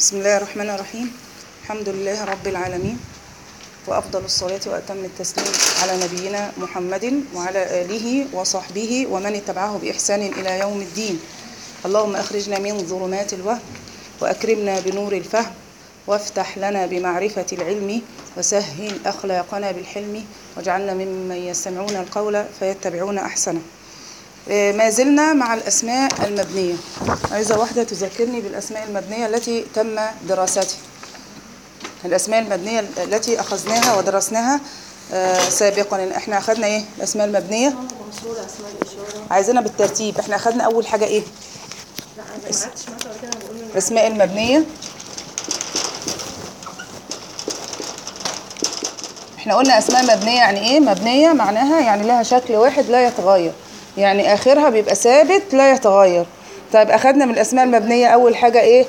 بسم الله الرحمن الرحيم الحمد لله رب العالمين وأفضل الصلاة وأتم التسليم على نبينا محمد وعلى آله وصحبه ومن اتبعه بإحسان إلى يوم الدين اللهم أخرجنا من ظلمات الوهم وأكرمنا بنور الفهم وافتح لنا بمعرفة العلم وسهل أخلاقنا بالحلم واجعلنا ممن يستمعون القول فيتبعون أحسنه آه، ما زلنا مع الأسماء المبنية عايزة واحدة تذكرني بالأسماء المبنية التي تم دراستها الأسماء المبنية التي أخذناها ودرسناها آه، سابقا احنا أخذنا إيه الأسماء المبنية منصورة اسماء الإشارة عايزينها بالترتيب احنا أخذنا أول حاجة إيه لا أنا ما قعدتش مثلا كده بقول إن الأسماء المبنية احنا قلنا أسماء مبنية يعني إيه مبنية معناها يعني لها شكل واحد لا يتغير يعني آخرها بيبقى ثابت لا يتغير طيب أخذنا من الأسماء المبنية أول حاجة إيه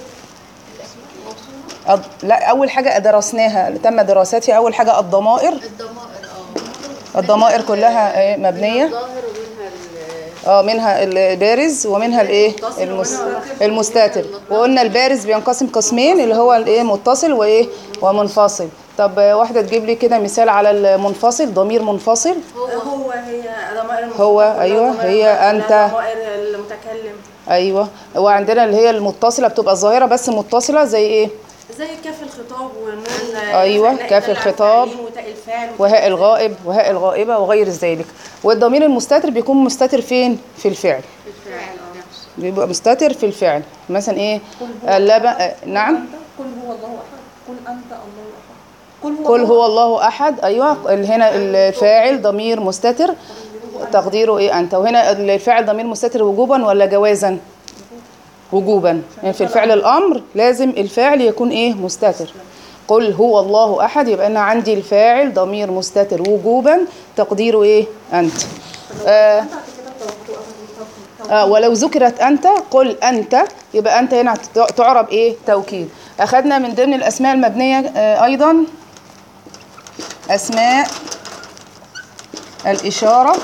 أض... لا أول حاجة درسناها تم دراستها أول حاجة الضمائر الضمائر اه الضمائر كلها إيه مبنية الظاهر ومنها ال- اه منها البارز ومنها الايه المس... المستتر وقلنا البارز بينقسم قسمين اللي هو الايه متصل وايه ومنفصل طب آه، واحده تجيب لي كده مثال على المنفصل ضمير منفصل هو هي ضمائر هو، المستقبل، أيوة، ضمائر هي المستقبل، أنت. ضمائر المتكلم ايوه وعندنا اللي هي المتصله بتبقى ظاهره بس متصله زي ايه زي كاف الخطاب ونون أيوة، نائب كاف الخطاب. الفاعلين وتاء الفاعل وهاء الغائب وهاء الغائبه وغير ذلك والضمير المستتر بيكون مستتر فين في الفعل الفعل نفسه بيبقى مستتر في الفعل مثلا ايه اللبن آه، نعم قل هو الله أحد قل أنت الله أحد قل هو الله احد ايوه ال- هنا الفاعل ضمير مستتر تقديره ايه انت وهنا الفاعل ضمير مستتر وجوبا ولا جوازا وجوبا يعني في الفعل الامر لازم الفاعل يكون ايه مستتر قل هو الله احد يبقى انا عندي الفاعل ضمير مستتر وجوبا تقديره ايه انت آه آه ولو ذكرت أنت قل أنت يبقى أنت هنا هتت- تعرب إيه توكيد أخذنا من ضمن الأسماء المبنية آه أيضا أسماء الإشارة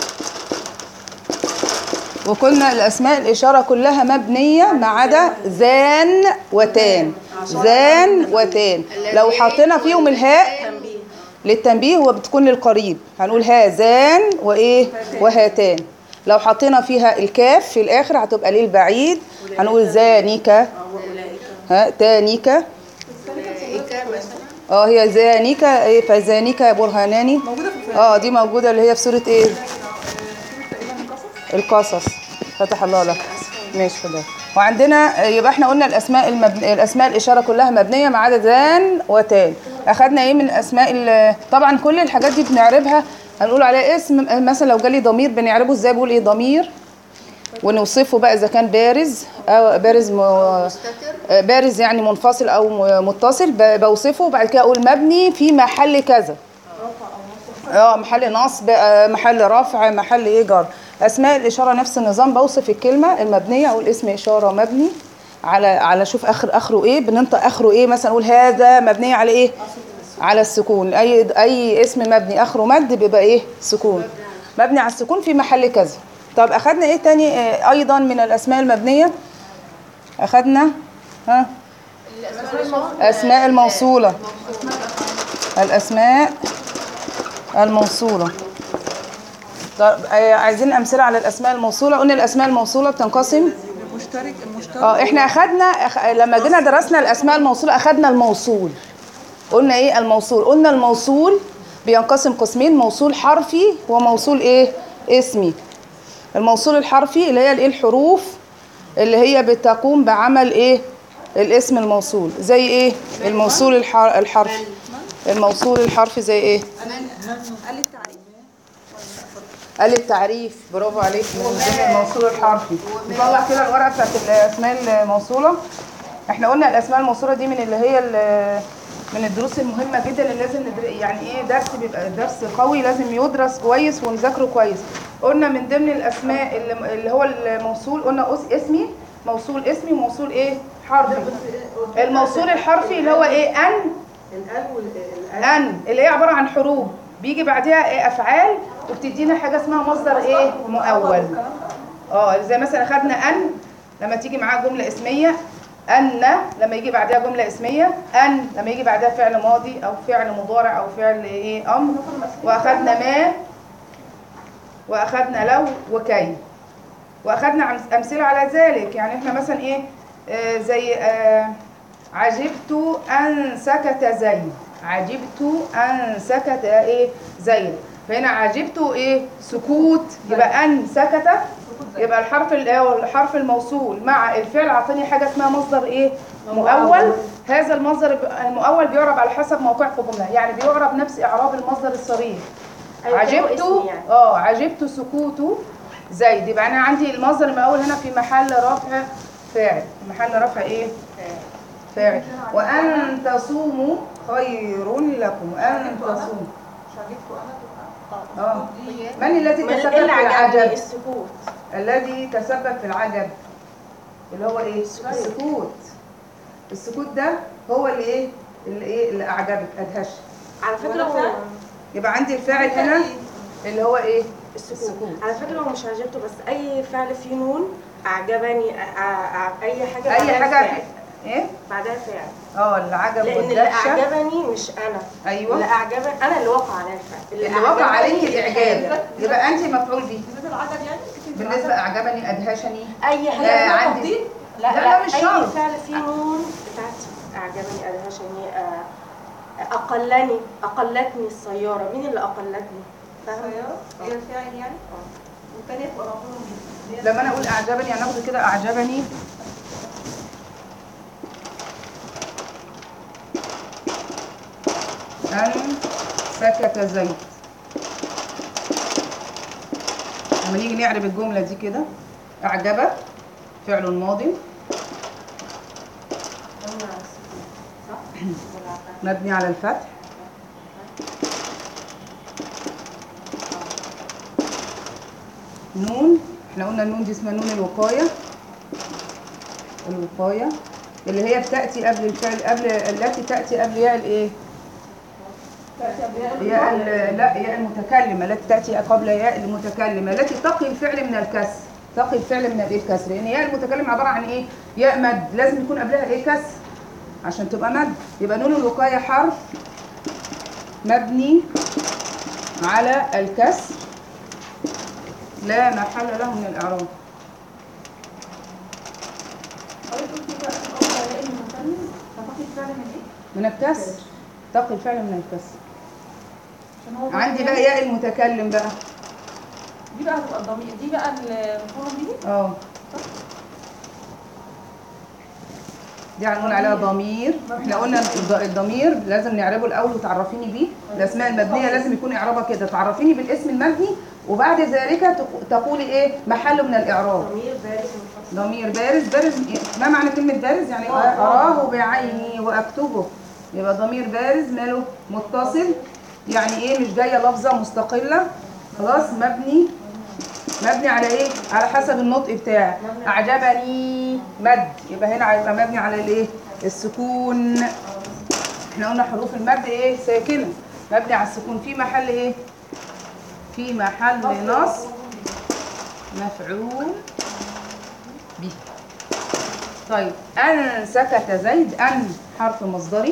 وقلنا الأسماء الإشارة كلها مبنية ما عدا ذان وتان ذان وتان لو حطينا فيهم الهاء للتنبيه هو بتكون للقريب هنقول هذان وايه وهاتان لو حطينا فيها الكاف في الاخر هتبقى للبعيد هنقول ذانك وأولئك ها تانيك ملائكة مثلا اه هي ذانك ايه فذانك برهاناني اه دي موجوده اللي هي في سوره ايه القصص فتح الله لك ماشي فضل وعندنا يبقى احنا قلنا الاسماء المبن... الاسماء الاشاره كلها مبنيه ما عدا ذان وتان اخذنا ايه من الاسماء ال... طبعا كل الحاجات دي بنعربها هنقول عليها اسم مثلا لو جالي ضمير بنعربه ازاي بقول ايه ضمير ونوصفه بقى اذا كان بارز او بارز م... مستتر بارز يعني منفصل او م- متصل ب- بوصفه وبعد كده اقول مبني في محل كذا اه محل نصب آه، محل رفع محل ايه جر اسماء الاشاره نفس النظام بوصف الكلمه المبنيه اقول اسم اشاره مبني على على شوف اخر اخره ايه بننطق اخره ايه مثلا اقول هذا مبني على ايه على السكون اي اي اسم مبني اخره مد بيبقى ايه سكون مبني على السكون في محل كذا طب اخذنا ايه تاني آه، ايضا من الاسماء المبنيه اخذنا ها اسماء الموصوله الاسماء الموصولة طب آه، عايزين امثله على الاسماء الموصوله قلنا الاسماء الموصوله بتنقسم المشترك المشترك اه احنا اخدنا أخ... لما جينا درسنا الاسماء الموصوله اخدنا الموصول قلنا ايه الموصول قلنا الموصول بينقسم قسمين موصول حرفي وموصول ايه اسمي الموصول الحرفي اللي هي الايه الحروف اللي هي بتقوم بعمل ايه الاسم الموصول زي ايه الموصول الح- الحرفي الموصول الحرفي زي ايه قال التعريف برافو عليك من ضمن الموصول الحرفي نطلع كده الورقه بتاعت الاسماء الموصوله احنا قلنا الاسماء الموصوله دي من اللي هي ال- من الدروس المهمه جدا اللي لازم ندر... يعني ايه درس بيبقى درس قوي لازم يدرس كويس ونذاكره كويس قلنا من ضمن الاسماء اللي, اللي هو الموصول قلنا أس- اسمي موصول اسمي وموصول ايه حرفي الموصول الحرفي اللي هو ايه ان الأل والأل ان اللي هي عباره عن حروف بيجي بعدها إيه افعال وبتدينا حاجه اسمها مصدر ايه مؤول اه زي مثلا خدنا ان لما تيجي معاها جمله اسميه أن لما يجي بعدها جملة اسمية أن لما يجي بعدها فعل ماضي أو فعل مضارع أو فعل إيه أمر وأخذنا ما وأخذنا لو وكي وأخذنا عم- أمثلة على ذلك يعني إحنا مثلا إيه آه زي آه عجبت أن سكت زيد عجبت أن سكت إيه زيد فهنا عجبت إيه سكوت يبقى أن سكت يبقى الحرف ال- أو الحرف الموصول مع الفعل عطاني حاجة اسمها مصدر إيه مؤول هذا المصدر ب- المؤول بيعرب على حسب موقعه في الجملة يعني بيعرب نفس إعراب المصدر الصريح أيوة، عجبت اسم يعني. اه عجبت سكوت زيد يبقى انا عندي المصدر المؤول هنا في محل رفع فاعل في محل رفع ايه فاعل وان تصوموا خير لكم ان تصوموا مش عاجبكم انا تبقى اه من الذي ما تسبب اللي في عجبني العجب السكوت الذي تسبب في العجب اللي هو ايه السكوت السكوت ده هو اللي ايه اللي ايه اللي اعجبك ادهش على فكره ولا هو فعل؟ يبقى عندي الفاعل هنا اللي هو ايه السكوت على فكره هو مش عجبته بس اي فعل فيه نون اعجبني أ- أ- اي حاجه اي بعدها حاجه فعل. ايه بعدها فعل اه العجب لان اللي والدهشه اعجبني مش انا ايوه اللي اعجبني انا اللي وقع عليا الفعل اللي وقع أعجبني عليك الاعجاب يبقى انت مفعول به بالنسبه للعدد يعني كتير بالنسبه اعجبني ادهشني اي حاجه لا، فيها عندي- تفضيل لا لا، لا, لا، مش اي شرط. فعل فيه نون بتاعتي اعجبني ادهشني آه، اقلني اقلتني السياره مين اللي اقلتني فاهمه سيارة هي الفاعل يعني والتانية تبقى مفعول به لما انا اقول اعجبني يعني اخد كده اعجبني ان سكت زيد لما نيجي نعرب الجمله دي كده اعجب فعل ماض مبني على الفتح نون احنا قلنا النون دي اسمها نون الوقاية الوقاية اللي هي بتأتي قبل الفعل قبل التي تأتي قبل ياء الايه؟ ياء ال- لا ياء المتكلمة التي تأتي قبل ياء المتكلمة التي تقي الفعل من الكسر تقي الفعل من الايه الكسر لأن ياء المتكلم عبارة عن ايه؟ ياء مد لازم يكون قبلها ايه كسر عشان تبقى مد يبقى نون الوقاية حرف مبني على الكسر لا محل له من الإعراب حضرتك قلتي بقى الأول هلاقي المتكلم هتاخد الفعل من ايه؟ من الكسر تقي الفعل من الكسر عشان هو عندي بقى يعني- ياء المتكلم بقى دي بقى هتبقى الضمير دي بقى المفعول به اه دي هنقول عليها ضمير احنا قلنا الض- الضمير لازم نعربه الاول وتعرفيني بيه الاسماء المبنيه لازم يكون اعرابها كده تعرفيني بالاسم المبني وبعد ذلك تق- تقولي ايه محله من الاعراب ضمير بارز منفصل ضمير بارز بارز ما معنى كلمة بارز يعني أراه بعيني وأكتبه يبقى ضمير بارز ماله متصل يعني إيه مش جاية لفظة مستقلة خلاص مبني مبني على إيه على حسب النطق بتاعي أعجبني مد يبقى هنا هيبقى مبني على الإيه السكون احنا قلنا حروف المد إيه ساكنة مبني على السكون في محل إيه في محل نصب مفعول به طيب أن سكت زيد أن حرف مصدري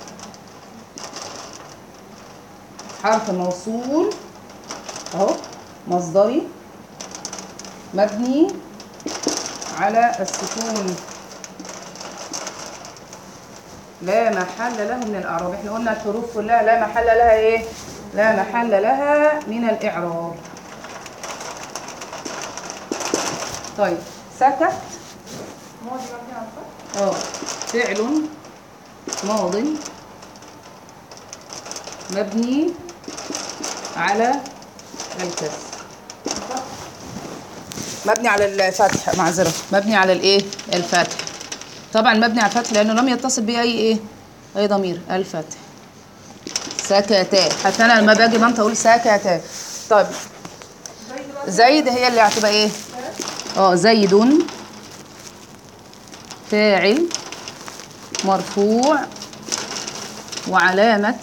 حرف موصول أهو مصدري مبني على السكون لا محل له من الإعراب احنا قلنا الحروف كلها لا محل لها ايه لا محل لها من الإعراب طيب سكت ماضي مبني على الفتح اه فعل ماض مبني على الكسر مبني على الفتح معذرة مبني على الايه الفتح طبعا مبني على الفتح لانه لم يتصل به اي ايه اي ضمير الفتح سكتا حتى انا لما باجي بنطق اقول سكتا طيب زيد هي اللي هتبقى ايه اه زيد فاعل مرفوع وعلامة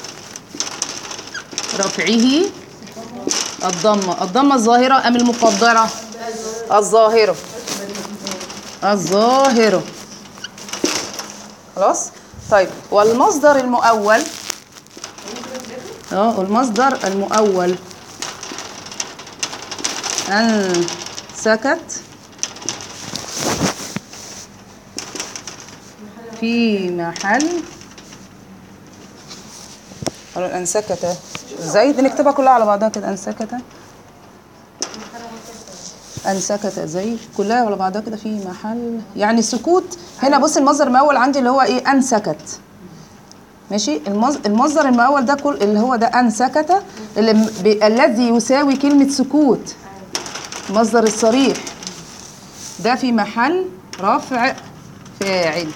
رفعه الضمة الضمة الظاهرة أم المقدرة الظاهرة الظاهرة خلاص طيب والمصدر المؤول اه المصدر المؤول ان سكت في محل قالوا ان سكت زيد نكتبها كلها على بعضها كده ان سكت ان سكت زيد كلها على بعضها كده في محل يعني سكوت هنا بص المصدر المؤول عندي اللي هو ايه ان سكت ماشي المص- المصدر المؤول ده كل اللي هو ده ان سكت اللي م- ب- الذي يساوي كلمه سكوت مصدر الصريح ده في محل رفع فاعل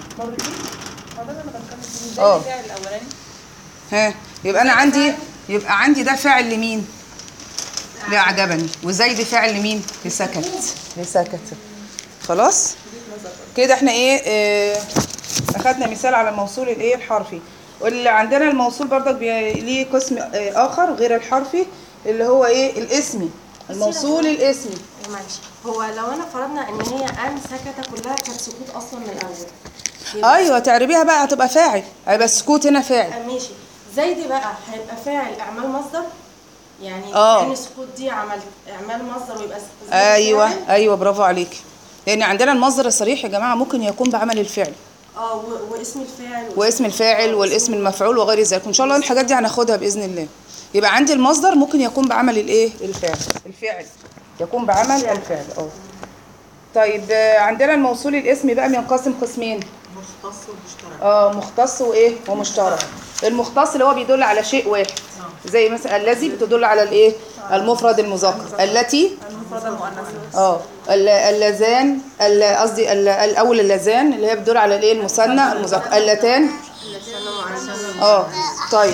اه ها يبقى انا عندي يبقى عندي ده فاعل لمين لاعجبني وزيد فاعل لمين لسكت لسكت خلاص كده احنا ايه اه اخدنا مثال على الموصول الايه الحرفي واللي عندنا الموصول برضك بي- ليه قسم اه اخر غير الحرفي اللي هو ايه الاسمي الموصول الاسمي معلش هو لو انا فرضنا ان هي ان سكت كلها كانت سكوت اصلا من الاول ايوه تعربيها بقى هتبقى فاعل هيبقى السكوت هنا فاعل آه، ماشي زي دي بقى هيبقى فاعل اعمال مصدر يعني آه. كان السكوت دي عملت اعمال مصدر ويبقى زي ايوه فاعل. ايوه برافو عليك لان عندنا المصدر الصريح يا جماعه ممكن يكون بعمل الفعل اه و- واسم الفاعل واسم الفاعل والاسم المفعول وغير ذلك وان شاء الله الحاجات دي هناخدها باذن الله يبقى عندي المصدر ممكن يكون بعمل الايه الفعل الفعل يكون بعمل الفعل اه طيب آه، عندنا الموصول الاسمي بقى بينقسم قسمين مختص ومشترك اه مختص وايه ومشترك المختص اللي هو بيدل على شيء واحد زي مثلا الذي بتدل على الايه المفرد المذكر التي المفردة المؤنثة اه ال- اللذان ال- قصدي ال- الاول اللذان اللي هي بتدل على الايه المثنى المذكر اللتان اه طيب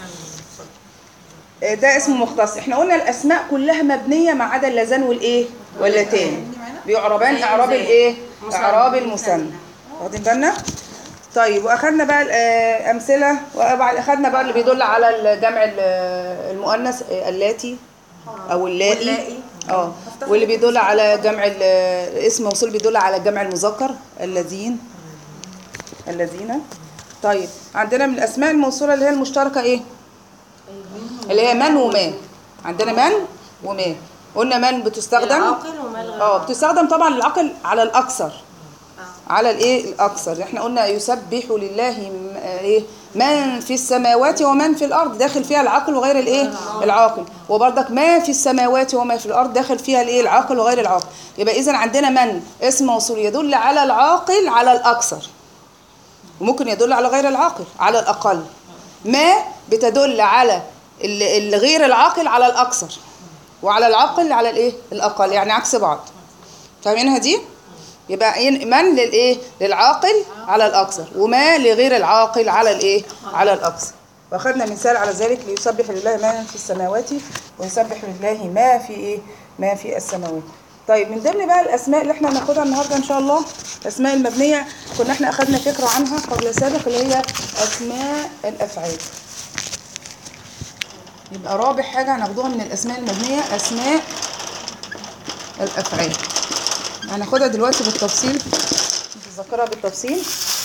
آه، ده اسمه مختص احنا قلنا الاسماء كلها مبنيه ما عدا اللذان والايه واللتان بيعربان اعراب الايه اعراب المثنى واخدين بالنا طيب واخدنا بقى آه، امثله وبعد اخدنا بقى اللي بيدل على الجمع ال- المؤنث آه، اللاتي او اللائي اه واللي بيدل على جمع ال- اسم موصول بيدل على جمع المذكر الذين الذين طيب عندنا من الاسماء الموصوله اللي هي المشتركه ايه اللي هي من وما عندنا من وما قلنا من بتستخدم العاقل وما الغير اه بتستخدم طبعا العقل على الاكثر على الايه الاكثر احنا قلنا يسبح لله م- آه، ايه من في السماوات ومن في الارض داخل فيها العقل وغير الايه العاقل وبرضك ما في السماوات وما في الارض داخل فيها الايه العاقل وغير العاقل يبقى اذا عندنا من اسم موصول يدل على العاقل على الاكثر وممكن يدل على غير العاقل على الاقل ما بتدل على ال- ال- غير العاقل على الاكثر وعلى العاقل على الايه الاقل يعني عكس بعض فاهمينها دي يبقى ين- من للايه للعاقل على الاكثر وما لغير العاقل على الايه على الاكثر واخدنا مثال على ذلك ليسبح لله ما في السماوات ويسبح لله ما في ايه ما في السماوات طيب من ضمن بقى الاسماء اللي احنا هناخدها النهارده ان شاء الله الاسماء المبنيه كنا احنا اخدنا فكره عنها قبل سابق اللي هي اسماء الافعال يبقى رابع حاجه هناخدوها من الاسماء المبنيه اسماء الافعال هناخدها دلوقتي بالتفصيل نتذكرها بالتفصيل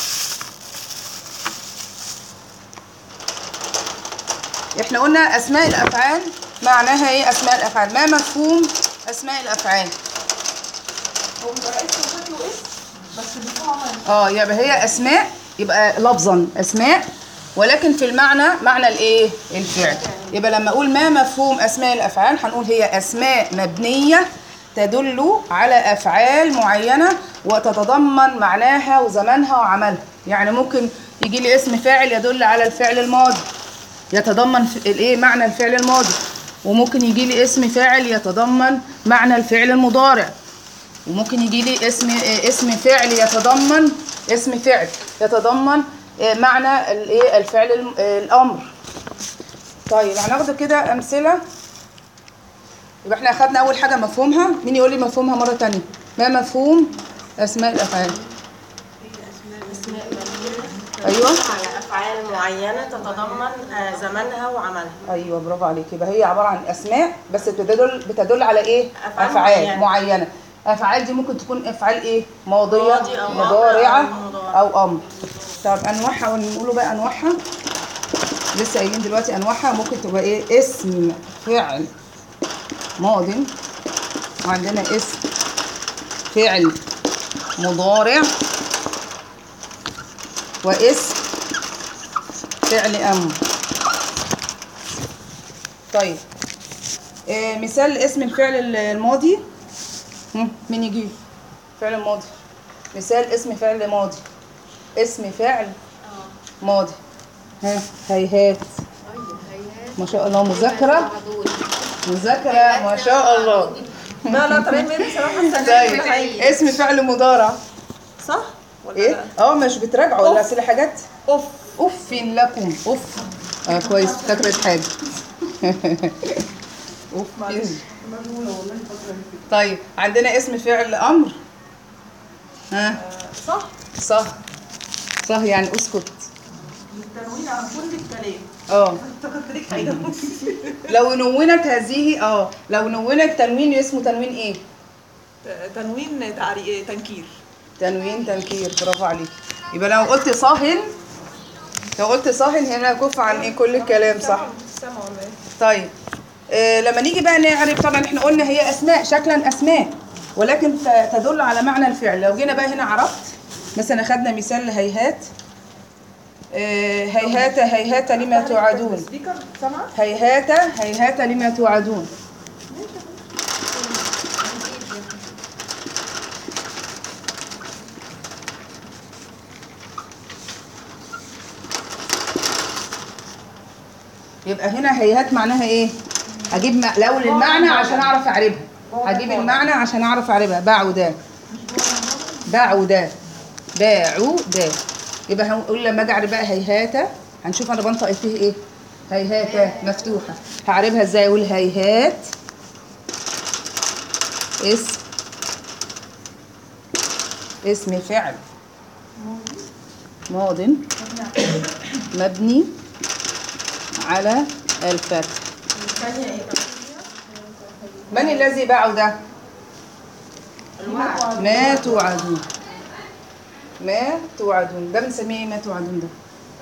احنا قلنا اسماء الافعال معناها ايه اسماء الافعال ما مفهوم اسماء الافعال هو بيبقى اسم وشكله اسم بس بيكون عمل اه يبقى هي اسماء يبقى لفظا اسماء ولكن في المعنى معنى الايه الفعل يبقى لما اقول ما مفهوم اسماء الافعال هنقول هي اسماء مبنيه تدل على افعال معينه وتتضمن معناها وزمانها وعملها يعني ممكن يجي لي اسم فاعل يدل على الفعل الماضي يتضمن ف- الايه معنى الفعل الماضي وممكن يجي لي اسم فاعل يتضمن معنى الفعل المضارع وممكن يجي لي اسم آه، اسم فعل يتضمن اسم فعل يتضمن آه، معنى الايه الفعل الم- آه، الامر طيب هناخد كده امثله يبقى احنا اخدنا اول حاجه مفهومها مين يقول لي مفهومها مره تانية ما مفهوم اسماء الافعال ايوه على افعال معينه تتضمن آه، زمانها وعملها ايوه برافو عليك يبقى هي عباره عن اسماء بس بتدل بتدل على ايه أفعال افعال معينة. معينه افعال دي ممكن تكون افعال ايه ماضيه ماضي أو أمر مضارعه أو مضارع. او امر طب انواعها نقوله بقى انواعها لسه قايلين دلوقتي انواعها ممكن تبقى ايه اسم فعل ماض وعندنا اسم فعل مضارع واسم فعل امر طيب آه مثال اسم الفعل الماضي هم، مين يجيب فعل الماضي مثال اسم فعل ماضي اسم فعل ماضي ها هيهات ما شاء الله مذاكرة مذاكرة ما شاء الله لا لا طالعين مني بصراحه طيب طيب اسم فعل مضارع صح ولا ايه لا؟ اه مش بتراجعوا ولا اسئله حاجات اوف اف لكم اف اه كويس افتكرت حاجه اف طيب عندنا اسم فعل امر ها صح صح صح يعني اسكت التنوين عن كل الكلام اه افتكرت لك حاجه لو نونت هذه اه لو نونت تنوين اسمه تنوين ايه تنوين تعري... تنكير تنوين تنكير برافو عليك يبقى لو قلت صاهن لو قلت صاهن هنا كف عن ايه كل الكلام صح سما ولا ايه طيب آه لما نيجي بقى نعرف طبعا احنا قلنا هي اسماء شكلا اسماء ولكن ت- تدل على معنى الفعل لو جينا بقى هنا عرفت مثلا اخدنا مثال لهيهات آه هيهات هيهات لما توعدون سبيكر سامعه هيهات هيهات لما توعدون يبقى هنا هيهات معناها ايه هجيب م- الاول المعنى عشان اعرف اعربها هجيب المعنى عشان اعرف اعربها باعوا ده باعوا ده باعوا ده يبقى هنقول لما اجي اعرب بقى هيهات هنشوف انا بنطق فيه ايه هيهات مفتوحه هعربها ازاي اقول هيهات اسم اسم فعل ماض مبني على الفتح من الذي باعوا ده ما توعدون ما توعدون ده بنسميه ايه ما توعدون ده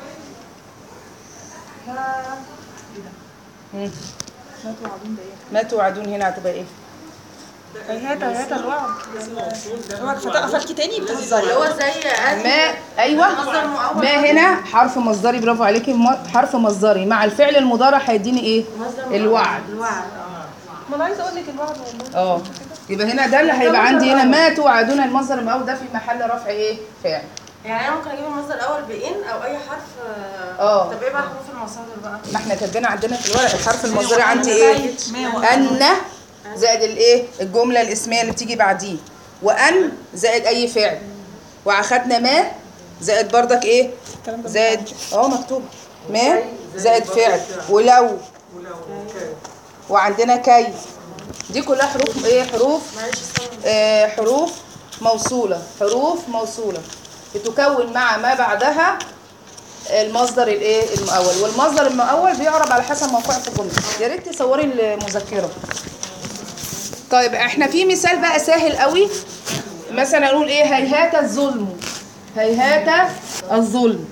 مم. ما توعدون ده ايه ما توعدون هنا هتبقى ايه هيهات هيهات الوعد اوعى قفلتي تاني بتهزري اللي هو زي ما ايوه مصدر مؤول ما هنا حرف مصدري برافو عليكي م- حرف مصدري مع الفعل المضارع هيديني ايه الوعد الوعد ما انا عايزه اقول لك الوعد والله اه يبقى هنا ده اللي هيبقى عندي هنا ما توعدون المصدر المؤول ده في محل رفع ايه فعل يعني انا ممكن اجيب المصدر الاول بان او اي حرف اه. طب ايه بقى حروف المصادر بقى ما احنا كاتبين عندنا في الورق الحرف المصدري عندي ايه ما ان زائد الايه الجمله الاسميه اللي بتيجي بعديه وان زائد اي فعل واخدنا ما زائد بردك ايه زائد اه مكتوب ما زائد فعل ولو وعندنا كي دي كلها حروف ايه حروف آه حروف موصوله حروف موصوله بتكون مع ما بعدها المصدر الايه المؤول والمصدر المؤول بيعرب على حسب موقعه في الجمله يا ريت تصوري المذكره طيب احنا في مثال بقى سهل قوي مثلا نقول ايه هيهات الظلم هيهات الظلم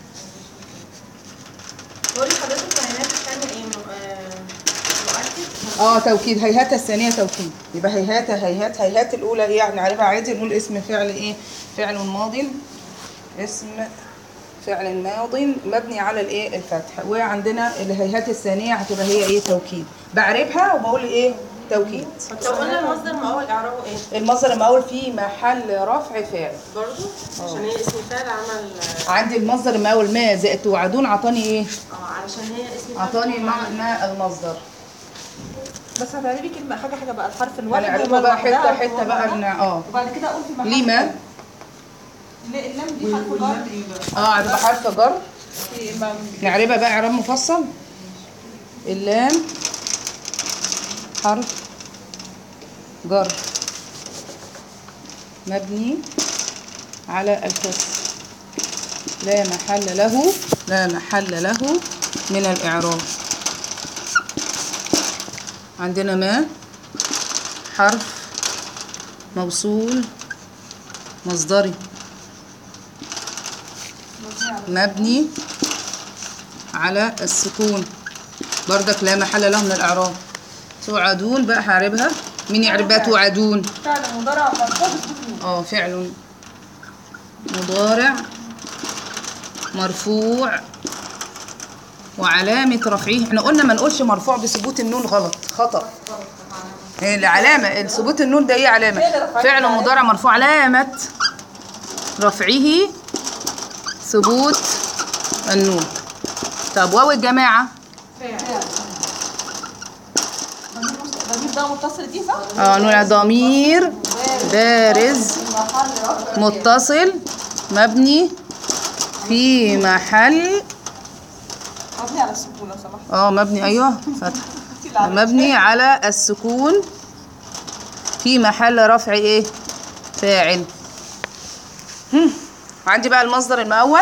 قولي حضرتك الكائنات الثانيه ايه م- آه، مؤكد اه توكيد هيهات الثانيه توكيد يبقى هيهات هيهات هيهات الاولى ايه يعني عارفها عادي نقول اسم فعل ايه فعل ماض اسم فعل ماض مبني على الايه الفتح وعندنا الهيهات الثانيه هتبقى هي ايه توكيد بعرفها وبقول ايه توكيد طب قلنا المصدر المؤول اعرابه ايه المصدر المؤول في محل رفع فاعل برضو عشان هي اسم فعل عمل عندي المصدر المؤول ما زائد توعدون عطاني ايه اه علشان هي اسم فعل عطاني معنى المصدر بس هتعملي كلمه حاجه حاجه بقى الحرف الواحد هنعرفه وما بقى حته لوحدها حته وما بقى لوحدها. إن- اه وبعد كده اقول في محل لما لا اللام دي حرف جر اه هتبقى حرف جر في ما- نعربها بقى اعراب مفصل اللام حرف جر مبني على الكسر لا محل له لا محل له من الإعراب عندنا ما حرف موصول مصدري مبني على السكون بردك لا محل له من الإعراب توعدون بقى هعربها مين يعربها توعدون فعلا مضارع مرفوع بسكون اه فعل مضارع مرفوع وعلامة رفعه احنا قلنا ما نقولش مرفوع بثبوت النون غلط خطأ هي العلامة ثبوت النون ده ايه علامة فعل مضارع مرفوع علامة رفعه ثبوت النون طب واو الجماعة ضمير ده متصل دي صح؟ اه نقول ضمير بارز متصل مبني في محل مبني على السكون لو سمحت اه مبني ايوه فتح مبني على السكون في محل رفع ايه فاعل هم. عندي بقى المصدر المأول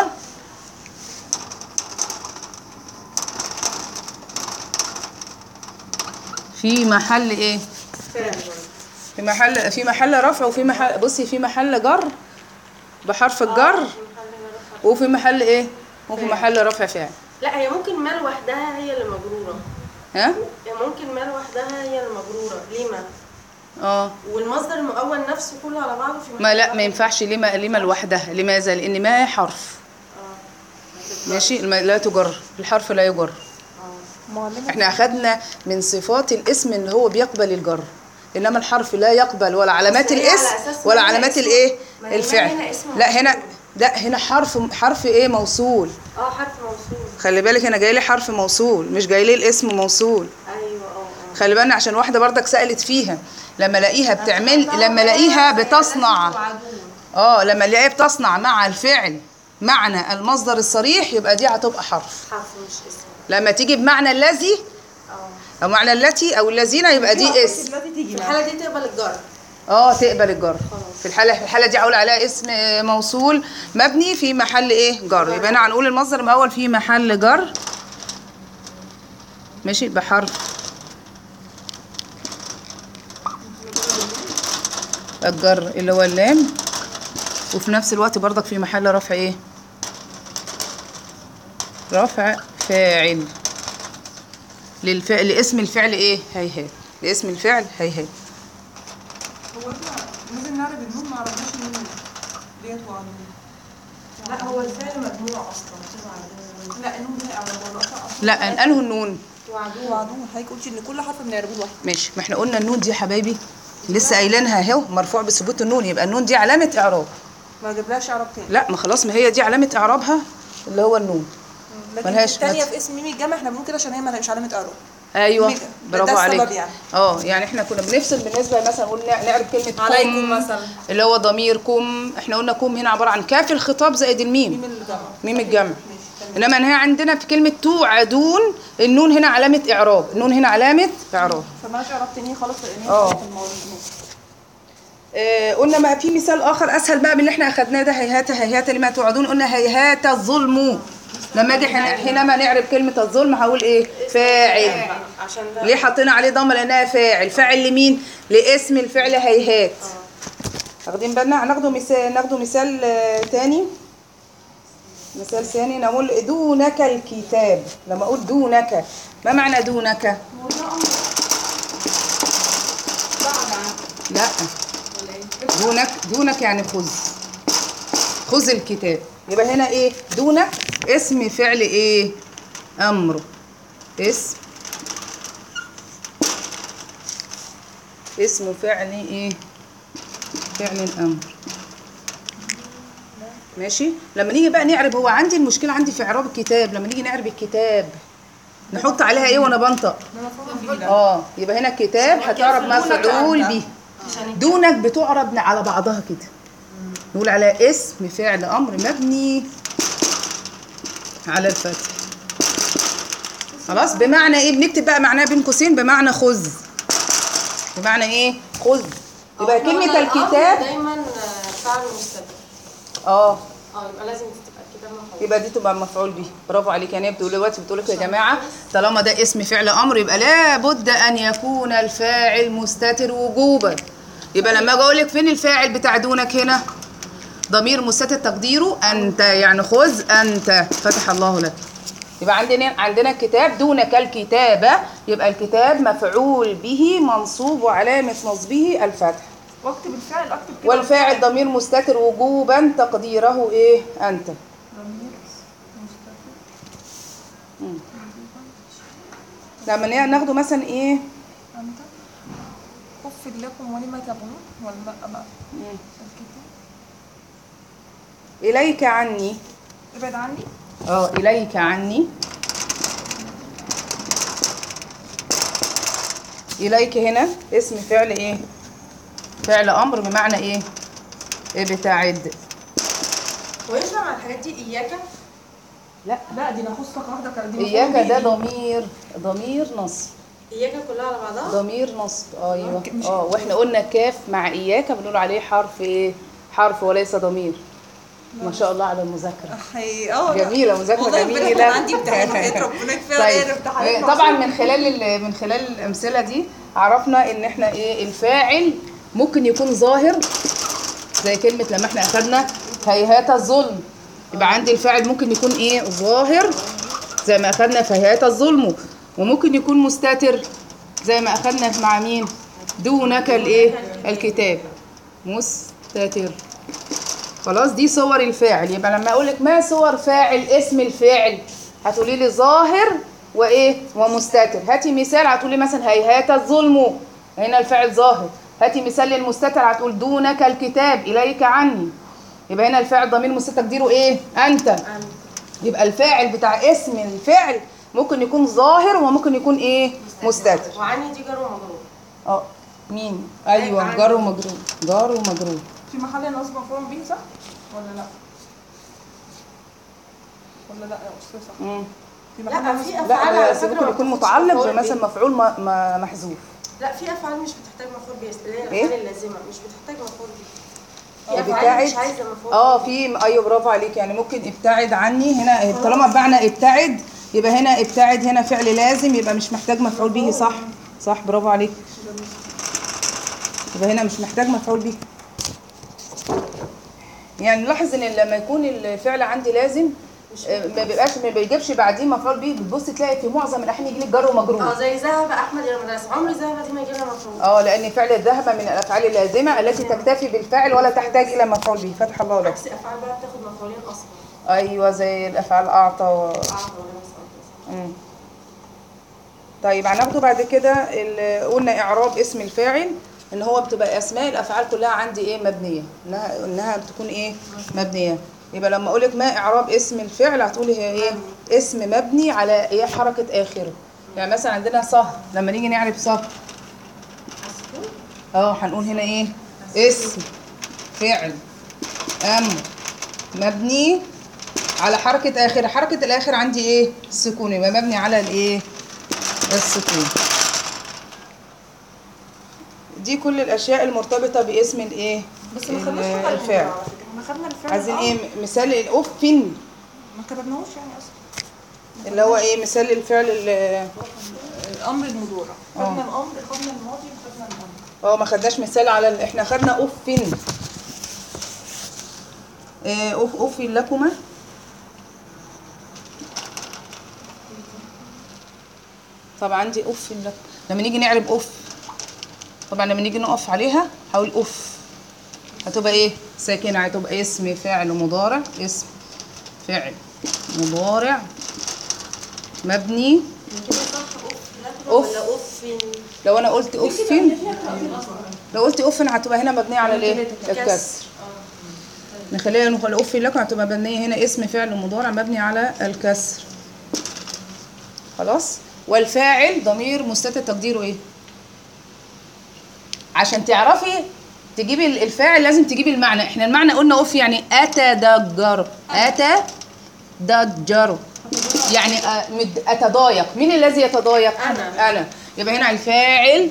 في محل ايه في محل في محل رفع وفي محل بصي في محل جر بحرف الجر وفي محل ايه وفي محل رفع فاعل لا هي ممكن ما لوحدها هي اللي مجروره ها هي ممكن ما لوحدها هي اللي مجروره ليه ما اه والمصدر المؤول نفسه كله على بعضه في ما لا ما ينفعش لما لما لوحدها لماذا لان ما هي حرف ماشي الم- لا تجر الحرف لا يجر معلمة احنا اخدنا من صفات الاسم ان هو بيقبل الجر انما الحرف لا يقبل ولا علامات بس هي على الاسم أساس ولا إنها علامات اسم- الايه ما هي الفعل هنا اسم لا موصول. هنا لا هنا حرف حرف ايه موصول اه حرف موصول خلي بالك هنا جاي لي حرف موصول مش جاي لي الاسم موصول ايوه اه اه خلي بالنا عشان واحده بردك سالت فيها لما الاقيها بتعمل لما الاقيها بتصنع اه لما الاقيها بتصنع مع الفعل معنى المصدر الصريح يبقى دي هتبقى حرف حرف مش اسم لما تيجي بمعنى الذي اه او معنى التي او الذين يبقى دي اسم دلوقتي تيجي في معاك الحاله دي تقبل الجر اه تقبل الجر في الحاله في الحاله دي اقول عليها اسم آه، موصول مبني في محل ايه جر يبقى انا هنقول المصدر الاول في محل جر ماشي بحرف الجر اللي هو اللام وفي نفس الوقت برضك في محل رفع ايه رفع فاعل للفعل لاسم الفعل ايه هيهات لاسم الفعل هيهات هو احنا لازم نعرف النون ما عرفناش النون ديت وعلوم لا هو الفعل مجموع اصلا لا النون دي على بره اصلا لا انه النون وعدو وعدو حضرتك قلتي ان كل حرف بنعربه لوحده ماشي ما احنا قلنا النون دي يا حبايبي لسه قايلينها اهو مرفوع بثبوت النون يبقى النون دي علامه اعراب ما جبلهاش اعراب تاني لا ما خلاص ما هي دي علامه اعرابها اللي هو النون لكن ملهاش الثانيه مت- في اسم ميم الجمع احنا بنقول كده عشان هي مش علامه اعراب ايوه ميجا. برافو ده عليك السبب يعني. اه يعني احنا كنا بنفصل بالنسبه مثلا نقول نع- نعرف كلمه عليكم كم مثلا. اللي هو ضميركم احنا قلنا كم هنا عباره عن كاف الخطاب زائد الميم ميم الجمع ميم الجمع انما هنا عندنا في كلمه توعدون النون هنا علامه اعراب النون هنا علامه اعراب فمالهاش اعراب تاني خالص لان هي اه. في الموضوع آه، قلنا ما في مثال اخر اسهل بقى من اللي احنا اخدناه ده هيهات هيهات لما توعدون قلنا هيهات الظلم لما اجي حين- حينما نعرب كلمه الظلم هقول ايه فاعل عشان ده ليه حطينا عليه ضمه لانها فاعل فاعل لمين لاسم الفعل هيهات واخدين بالنا هناخده مثال ناخده مثال آه، تاني مثال ثاني نقول دونك الكتاب لما اقول دونك ما معنى دونك لا دونك دونك يعني خذ خذ الكتاب يبقى هنا ايه دونك اسم فعل ايه امر اسم اسم فعل ايه فعل الامر ماشي لما نيجي بقى نعرب هو عندي المشكله عندي في اعراب الكتاب لما نيجي نعرب الكتاب نحط عليها ايه وانا بنطق اه يبقى هنا الكتاب هتعرب مفعول به دونك بتعرب على بعضها كده نقول على اسم فعل امر مبني على الفتح خلاص بمعنى ايه بنكتب بقى معناه بين قوسين بمعنى خذ بمعنى ايه خذ يبقى إحنا كلمه قلنا الأمر الكتاب دايما آه، فعل مستتر اه اه يبقى لازم تبقى الكتاب مفعول يبقى دي تبقى مفعول به برافو عليك يعني هي بتقول دلوقتي بتقول لكم يا جماعه طالما ده اسم فعل امر يبقى لابد ان يكون الفاعل مستتر وجوبا يبقى لما اجي اقول لك فين الفاعل بتاع دونك هنا ضمير مستتر تقديره انت يعني خذ انت فتح الله لك يبقى عندنا عندنا الكتاب دونك الكتابه يبقى الكتاب مفعول به منصوب وعلامه نصبه الفتح واكتب الفعل اكتب كده والفاعل ضمير مستتر وجوبا تقديره ايه انت ضمير مستتر لما نا- ناخده مثلا ايه انت اف لكم ولما تبغون ولا لا بقى الكتاب اليك عني ابعد عني اه اليك عني اليك هنا اسم فعل ايه فعل امر بمعنى ايه ابتعد وينفع مع الحاجات دي اياك لا لا دي نخصك واحده كده دي اياك مفعول ده به. ضمير ضمير نصب اياك كلها على بعضها ضمير نصب ايوه مش- اه واحنا قلنا كاف مع اياك بنقول عليه حرف ايه حرف وليس ضمير ما شاء الله على المذاكره حي اه جميلة مذاكرة والله امبارح جميلة. كان عندي امتحانات ربنا كفايه عليا طيب الامتحانات طبعا من خلال ال- من خلال الامثله دي عرفنا ان احنا ايه الفاعل ممكن يكون ظاهر زي كلمه لما احنا اخدنا هيهات الظلم يبقى عندي الفاعل ممكن يكون ايه ظاهر زي ما اخدنا في هيهات الظلم وممكن يكون مستتر زي ما اخدنا مع مين دونك الايه الكتاب مستتر خلاص دي صور الفاعل يبقى لما اقول لك ما صور فاعل اسم الفاعل هتقولي لي ظاهر وايه ومستتر هاتي مثال هتقولي مثلا هيهات الظلم هنا الفاعل ظاهر هاتي مثال للمستتر هتقول دونك الكتاب اليك عني يبقى هنا الفاعل ضمير مستتر تقديره ايه انت يبقى الفاعل بتاع اسم الفعل ممكن يكون ظاهر وممكن يكون ايه مستتر وعني دي جار ومجرور اه مين ايوه جار ومجرور جار ومجرور في محل نصب مفعول به صح ولا لا ولا لا يا استاذ صح مم. في لا محل في نصب افعال لا على بس فكره ممكن ما يكون بتاخدش متعلق مفعول بمثلا به. مفعول م- م- محذوف لا في افعال مش بتحتاج مفعول به اللي هي إيه؟ الافعال اللازمه مش بتحتاج مفعول به في افعال ابتعد مش عايزه مفعول اه به. في ايوه برافو عليك يعني ممكن ابتعد عني هنا طالما بمعنى ابتعد يبقى هنا ابتعد هنا فعل لازم يبقى مش محتاج مفعول به صح صح برافو عليك يبقى هنا مش محتاج مفعول به يعني نلاحظ ان لما يكون الفعل عندي لازم آه، ما بيبقاش ما بيجيبش بعديه مفعول به بتبص تلاقي في معظم الاحيان يجي لك جر ومجرور اه زي ذهب احمد الى المدرسه عمري ذهب دي ما يجي لها مفعول اه لان فعل الذهب من الافعال اللازمه التي تكتفي بالفعل ولا تحتاج الى مفعول به فتح الله لك عكس افعال بقى بتاخد مفعولين اصلا ايوه زي الافعال اعطى و... اعطى ولا مسألة. مم. طيب هناخده بعد كده ال- قلنا اعراب اسم الفاعل ان هو بتبقى اسماء الافعال كلها عندي ايه مبنيه انها انها بتكون ايه مبنيه يبقى لما اقول لك ما اعراب اسم الفعل هتقولي هي ايه اسم مبني على ايه حركه اخره يعني مثلا عندنا سهر لما نيجي نعرف سهر اه هنقول هنا ايه اسم فعل امر مبني على حركة آخر حركة الآخر عندي إيه؟ السكون يبقى مبني على الإيه؟ السكون دي كل الأشياء المرتبطة باسم الإيه؟ بس ما خدناش ال- حاجه الفعل على فكره احنا خدنا الفعل عايزين الأمر. إيه؟ مثال الأوف ما كتبناهوش يعني اصلا اللي هو إيه؟ مثال الفعل ال- الامر المضارع آه. خدنا الامر خدنا الماضي وخدنا الامر اه ما خدناش مثال على ال... احنا خدنا اوف إيه اوف اوف لكما طبعا عندي اوف لك لما نيجي نعرب اوف طبعا لما نيجي نقف عليها هقول اوف هتبقى ايه ساكنه هتبقى اسم فاعل مضارع اسم فاعل مضارع مبني كده صح اوف لكن أوف. ولا اوف لو انا قلت اوف لو قلت اوف هتبقى هنا مبنيه على الايه الكسر نخليها نقول اوف لكم هتبقى مبنيه هنا اسم فعل مضارع مبني على الكسر خلاص والفاعل ضمير مستتر تقديره ايه عشان تعرفي تجيبي ال- الفاعل لازم تجيبي المعنى احنا المعنى قلنا اوف يعني اتدجر اتدجر يعني أ- مد- اتضايق مين الذي يتضايق أنا. انا يبقى هنا الفاعل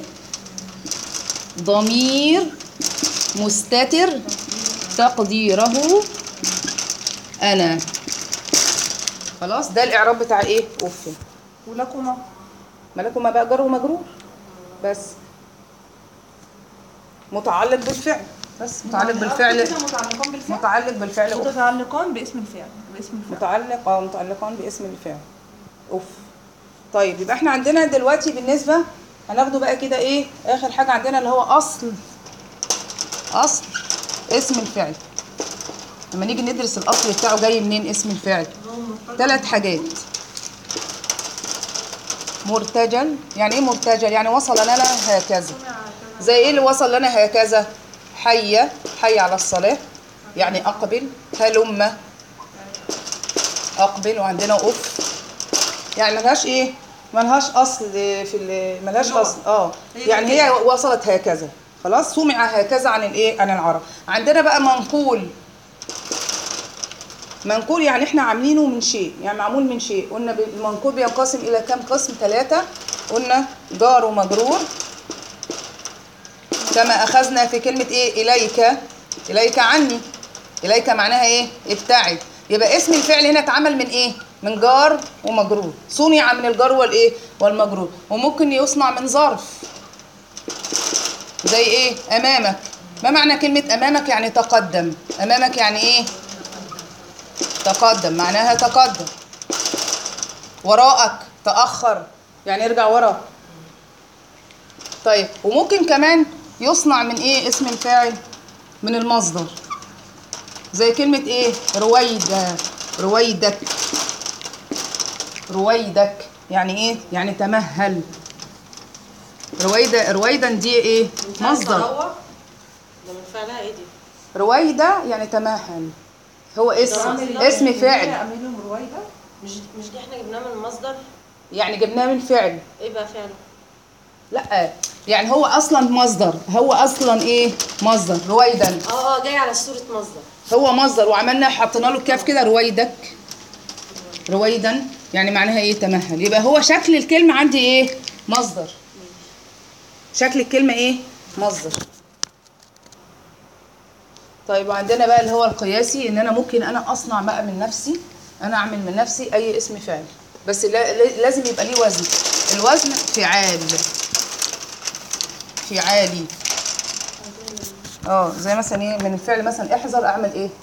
ضمير مستتر تقديره انا خلاص ده الاعراب بتاع ايه اوف ولكما ملكما بقى جر ومجرور بس متعلق بالفعل بس متعلق بالفعل كده متعلقان بالفعل متعلق بالفعل أف متعلقان باسم الفعل باسم الفعل متعلق اه متعلقان باسم الفعل اوف طيب يبقى احنا عندنا دلوقتي بالنسبه هناخده بقى كده ايه اخر حاجه عندنا اللي هو اصل اصل اسم الفعل لما نيجي ندرس الاصل بتاعه جاي منين اسم الفعل ثلاث حاجات مرتجل يعني ايه مرتجل يعني وصل لنا هكذا زي ايه اللي وصل لنا هكذا حي حي على الصلاه يعني اقبل هلم اقبل وعندنا اف يعني ملهاش ايه ملهاش اصل في ال- ملهاش اللغة. اصل اه هي يعني كده. هي وصلت هكذا خلاص سمع هكذا عن الايه عن العرب عندنا بقى منقول منقول يعني احنا عاملينه من شيء يعني معمول من شيء قلنا ب- المنقول بينقسم الى كام قسم ثلاثة قلنا جار ومجرور كما اخذنا في كلمة ايه اليك اليك عني اليك معناها ايه ابتعد يبقى اسم الفعل هنا اتعمل من ايه من جار ومجرور صنع من الجار والايه والمجرور وممكن يصنع من ظرف زي ايه امامك ما معنى كلمة امامك يعني تقدم امامك يعني ايه تقدم معناها تقدم وراءك تأخر يعني ارجع ورا طيب وممكن كمان يصنع من ايه اسم الفاعل من المصدر زي كلمة ايه رويدة رويدك رويدك يعني ايه يعني تمهل رويدة رويدا دي ايه مصدر ده من فعلها ايه دي؟ رويدة يعني تمهل هو اسم اسم فعل اعملهم رويده مش مش دي احنا جبناها من المصدر؟ يعني جبناه من فعل ايه بقى فعله؟ لا يعني هو اصلا مصدر هو اصلا ايه مصدر رويدا اه اه جاي على صورة مصدر هو مصدر وعملنا حطينا له الكاف كده رويدك رويدا يعني معناها ايه تمهل يبقى هو شكل الكلمه عندي ايه مصدر شكل الكلمه ايه مصدر طيب وعندنا بقى اللي هو القياسي ان انا ممكن انا اصنع بقى من نفسي انا اعمل من نفسي اي اسم فعل بس لا- لا- لازم يبقى ليه وزن الوزن فعال فعالي اه زي مثلا ايه من الفعل مثلا احذر اعمل ايه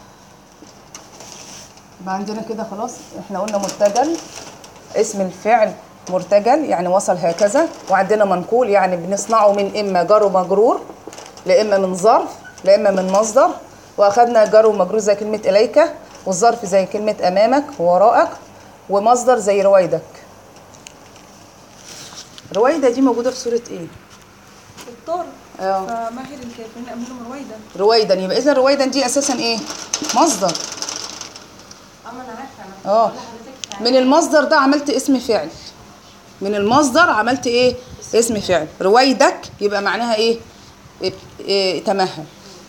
يبقى عندنا كده خلاص احنا قلنا مرتجل اسم الفعل مرتجل يعني وصل هكذا وعندنا منقول يعني بنصنعه من اما جار ومجرور لا اما من ظرف لا اما من مصدر واخدنا جار ومجرور زي كلمه اليك والظرف زي كلمه امامك ووراءك ومصدر زي رويدك رويدة دي موجودة في سورة ايه؟ الطارق اه فمهل الكافرين اعملهم رويده رويدا يبقى اذا رويدا دي اساسا ايه مصدر اما انا عارفه انا اه من المصدر ده عملت اسم فعل من المصدر عملت ايه اسم فعل رويدك يبقى معناها ايه, إيه, إيه تمهل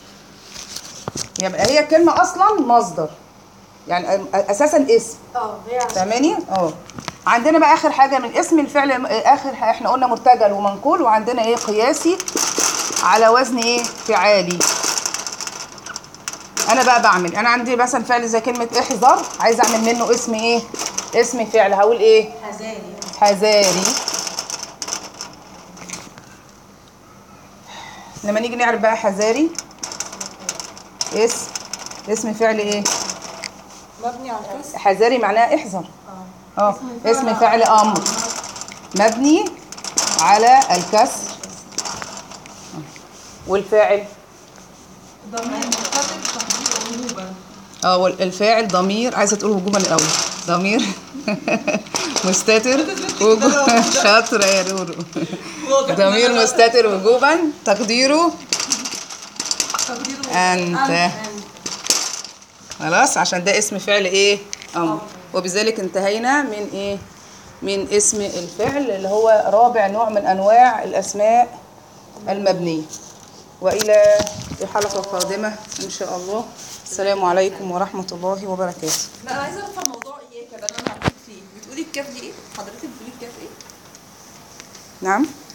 يبقى هي الكلمه اصلا مصدر يعني اساسا اسم اه هي عشان فاهماني اه عندنا بقى اخر حاجه من اسم الفعل اخر حاجة احنا قلنا مرتجل ومنقول وعندنا ايه قياسي على وزن ايه فعالي انا بقى بعمل انا عندي مثلا فعل زي كلمه احذر عايزه اعمل منه اسم ايه اسم فعل هقول ايه حذاري حذاري لما نيجي نعرف بقى حذاري اسم اسم فعل ايه مبني على الكسر حذاري معناها احذر اه اسم فعل امر مبني على الكسر والفاعل ضمير متصل تحديد وجوبا اه والفاعل ضمير عايزه تقول وجوبا الاول ضمير مستتر وجوبا شاطره يا رورو ضمير مستتر وجوبا تقديره تقديره انت خلاص عشان ده اسم فعل ايه امر وبذلك انتهينا من ايه من اسم الفعل اللي هو رابع نوع من انواع الاسماء المبنيه والى حلقه قادمه ان شاء الله السلام عليكم ورحمه الله وبركاته لا انا عايزه افهم موضوع اياك ده انا عارفه فيه بتقولي الكاف دي ايه حضرتك بتقولي الكاف ايه نعم